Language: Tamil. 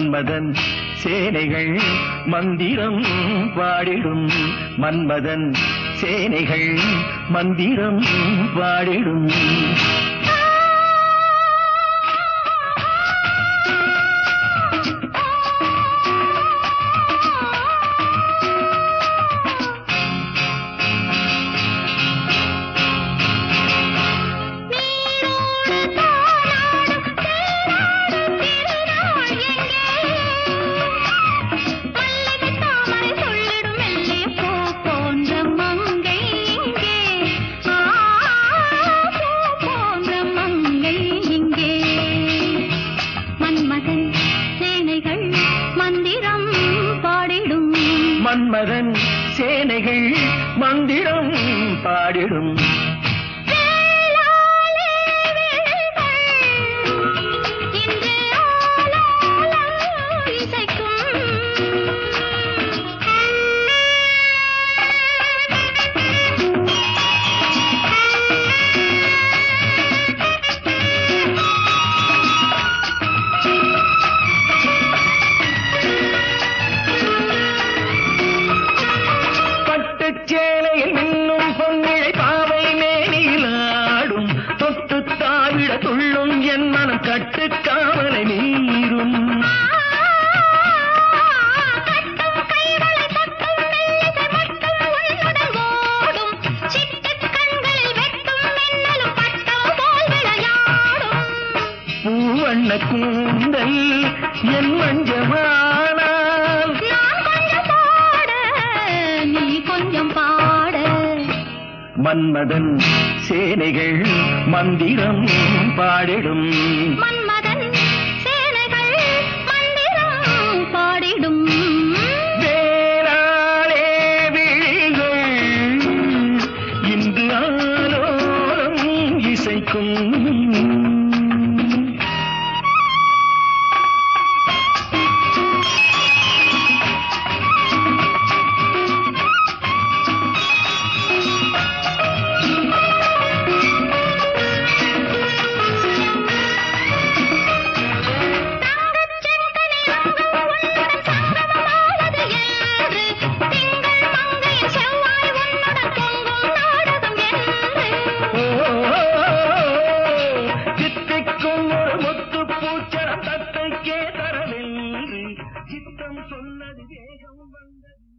மன்மதன் சேனைகள் மந்திரம் பாடிடும் மன்மதன் சேனைகள் மந்திரம் பாடிடும் மந்திரம் பாடிடும் மன்மதன் சேனைகள் மந்திரம் பாடிடும் வேளாளே வேள்கள் இன்று ஆலாலம் இசைக்கும் பட்டுச் சேலையில் மின்னும் பொன்னிழை பாவை மேனிலாடும் தொட்டு தாவிட துள்ளும் என் மனம் கட்டுக்காவலை மீறும் கட்டும் கைகளை தட்டும் மெல்லிசை மட்டும் உன்னுடன் ஓடும் சிட்டுக் கண்களில் வெட்டும் மின்னலும் பட்டம் போல் விளையாடும் பூவண்ண கூந்தல் என் மஞ்சமானால் நான் கொஞ்சம் பாட நீ கொஞ்சம் பாட மன்மதன் சேனைகள் மந்திரம் பாடிடும் மன்மதன் சேனைகள் மந்திரம் பாடிடும் வேளாளே விழிகள் இன்று ஆலோலம் இசைக்கும் தங்கச் செங்கனி அங்கம் உன்னுடன் சங்கமமாவது என்று திங்கள் மங்கையின் செவ்வாய் உன்னுடன் பொங்கும் நாடகம் என்று சித்திக்கும் ஒரு முத்து பூச்சரம் தத்தைக்கே தரவில்லை சித்தம் சொன்னது வேகம் வந்தது